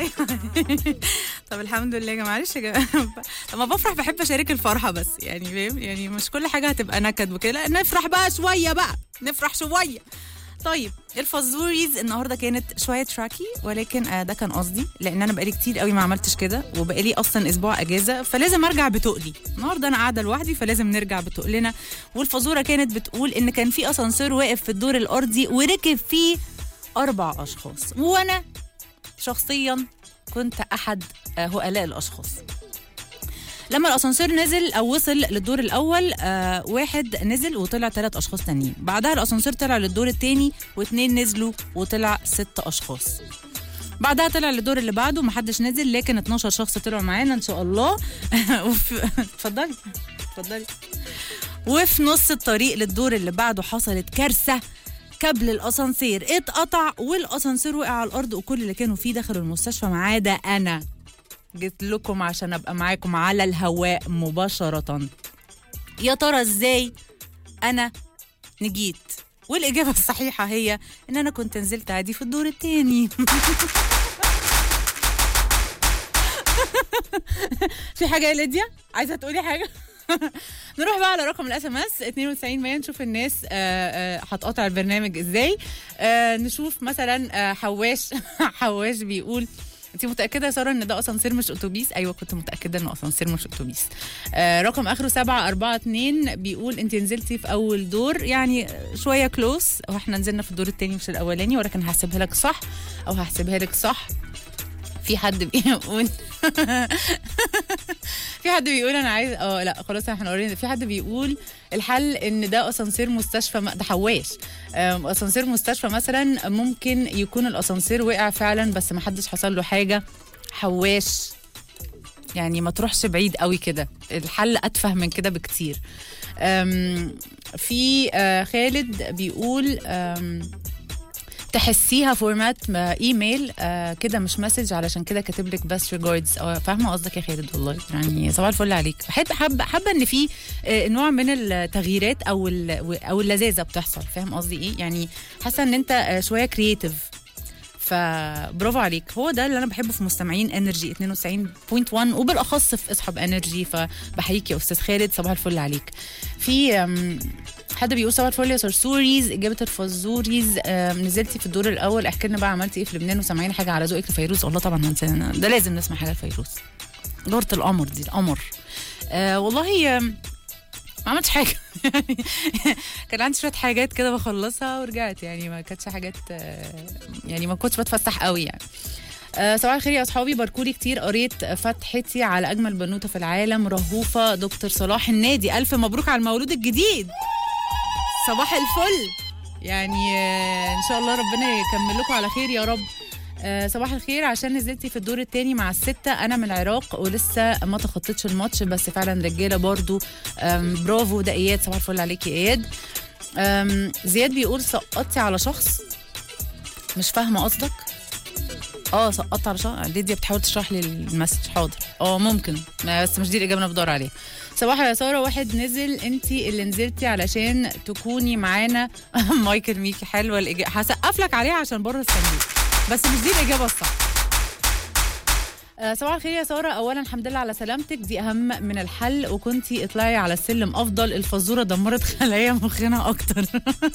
ايوه طب الحمد لله يا جماعه معلش يا جماعه لما بفرح بحب اشارك الفرحه بس يعني فاهم يعني مش كل حاجه هتبقى نكد وكده لا نفرح بقى شويه بقى نفرح شويه طيب الفازوريز النهارده كانت شويه تراكي ولكن آه ده كان قصدي لان انا بقالي كتير قوي ما عملتش كده وبقالي اصلا اسبوع اجازه فلازم ارجع بتقلي النهارده انا قاعده لوحدي فلازم نرجع بتقلنا والفازوره كانت بتقول ان كان في اسانسير واقف في الدور الارضي وركب فيه اربع اشخاص وانا شخصيا كنت احد آه، هؤلاء الاشخاص لما الاسانسير نزل او وصل للدور الاول آه واحد نزل وطلع ثلاث اشخاص تانيين بعدها الاسانسير طلع للدور الثاني واثنين نزلوا وطلع ست اشخاص بعدها طلع للدور اللي بعده محدش نزل لكن 12 شخص طلعوا معانا ان شاء الله وفي- اتفضلي اتفضلي وفي نص الطريق للدور اللي بعده حصلت كارثه كابل الاسانسير اتقطع والاسانسير وقع على الارض وكل اللي كانوا فيه دخلوا المستشفى ما عدا انا جيت لكم عشان ابقى معاكم على الهواء مباشره يا ترى ازاي انا نجيت والاجابه الصحيحه هي ان انا كنت نزلت عادي في الدور التاني في حاجه يا ليديا عايزه تقولي حاجه نروح بقى على رقم الاس ام اس 92 100 نشوف الناس آه، آه، هتقاطع البرنامج ازاي آه، نشوف مثلا آه، حواش حواش بيقول انت متاكده يا ساره ان ده اسانسير مش اتوبيس ايوه كنت متاكده انه اسانسير مش اتوبيس آه رقم اخره 742 بيقول انت نزلتي في اول دور يعني شويه كلوز واحنا نزلنا في الدور الثاني مش الاولاني ولكن هحسبها لك صح او هحسبها لك صح في حد بيقول في حد بيقول انا عايز اه لا خلاص احنا قرينا في حد بيقول الحل ان ده اسانسير مستشفى م- ده حواش آم، اسانسير مستشفى مثلا ممكن يكون الاسانسير وقع فعلا بس ما حدش حصل له حاجه حواش يعني ما تروحش بعيد قوي كده الحل اتفه من كده بكتير أم، في آه، خالد بيقول أم، تحسيها فورمات ما- ايميل آه كده مش مسج علشان كده كاتب لك بس ريجاردز اه فاهمه قصدك يا خالد والله يعني صباح الفل عليك بحب حابه حابه ان في آه نوع من التغييرات او ال- او اللذاذه بتحصل فاهم قصدي ايه يعني حاسه ان انت آه شويه كرييتيف فبرافو عليك هو ده اللي انا بحبه في مستمعين انرجي 92.1 وبالاخص في اصحاب انرجي فبحييك يا استاذ خالد صباح الفل عليك في أم، حد بيقول صباح الفل يا سرسوريز اجابه الفزوريز أم، نزلتي في الدور الاول احكي لنا بقى عملتي ايه في لبنان وسامعين حاجه على ذوقك لفيروز والله طبعا هنسى ده لازم نسمع حاجه لفيروز دورة القمر دي القمر آه والله آم، ما عملتش حاجه يعني كان عندي شويه حاجات كده بخلصها ورجعت يعني ما كانتش حاجات آه، يعني ما كنتش بتفسح قوي يعني آه، صباح الخير يا اصحابي باركولي كتير قريت فتحتي على اجمل بنوته في العالم رهوفه دكتور صلاح النادي الف مبروك على المولود الجديد صباح الفل يعني آه، ان شاء الله ربنا يكمل لكم على خير يا رب آه، صباح الخير عشان نزلتي في الدور الثاني مع الستة أنا من العراق ولسه ما تخطيتش الماتش بس فعلا رجالة برضو آم، برافو ده إياد صباح الفل عليك يا إياد آم، زياد بيقول سقطتي على شخص مش فاهمة قصدك اه سقطت على شخص ليديا بتحاول تشرح لي المسج حاضر اه ممكن ما- بس مش دي الإجابة اللي أنا بدور عليها صباح يا سارة واحد نزل انت اللي نزلتي علشان تكوني معانا مايكل ميكي حلوة الإجابة هسقف لك عليها عشان بره الصندوق بس مش دي الإجابة الصح آه، صباح الخير يا ساره اولا الحمد لله على سلامتك دي اهم من الحل وكنتي اطلعي على السلم افضل الفزوره دمرت خلايا مخنا اكتر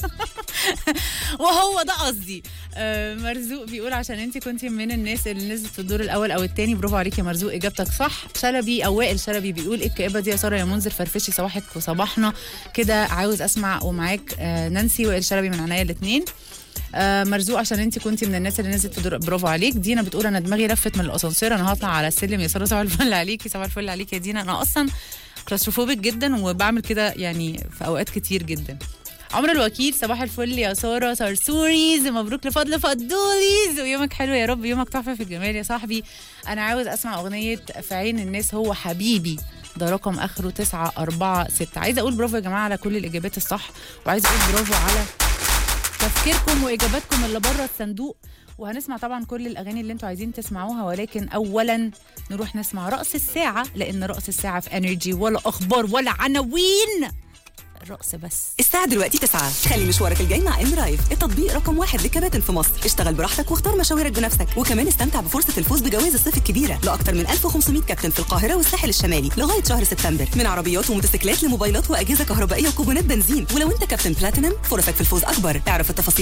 وهو ده قصدي آه، مرزوق بيقول عشان انت كنتي من الناس اللي نزلت في الدور الاول او الثاني برافو عليك يا مرزوق اجابتك صح شلبي او وائل شلبي بيقول ايه الكآبه دي يا ساره يا منذر فرفشي صباحك وصباحنا كده عاوز اسمع ومعاك آه، نانسي وائل شلبي من عناية الاثنين آه، مرزوق عشان انت كنتي من الناس اللي نزلت في دور برافو عليك دينا بتقول انا دماغي لفت من الاسانسير انا هطلع على السلم يا ساره صباح الفل عليكي صباح الفل عليكي يا دينا انا اصلا كلاستروفوبيك جدا وبعمل كده يعني في اوقات كتير جدا عمر الوكيل صباح الفل يا ساره سرسوريز مبروك لفضل فضوليز ويومك حلو يا رب يومك تحفه في الجمال يا صاحبي انا عاوز اسمع اغنيه في عين الناس هو حبيبي ده رقم اخره 9 4 6 عايزه اقول برافو يا جماعه على كل الاجابات الصح وعايزه اقول برافو على تفكيركم واجاباتكم اللي بره الصندوق وهنسمع طبعا كل الاغاني اللي انتوا عايزين تسمعوها ولكن اولا نروح نسمع رأس الساعه لان رأس الساعه في انرجي ولا اخبار ولا عناوين رقص بس الساعة دلوقتي 9 خلي مشوارك الجاي مع ام رايف التطبيق رقم واحد للكباتن في مصر اشتغل براحتك واختار مشاويرك بنفسك وكمان استمتع بفرصة الفوز بجوائز الصيف الكبيرة لأكثر من 1500 كابتن في القاهرة والساحل الشمالي لغاية شهر سبتمبر من عربيات وموتوسيكلات لموبايلات وأجهزة كهربائية وكوبونات بنزين ولو أنت كابتن بلاتينم فرصك في الفوز أكبر اعرف التفاصيل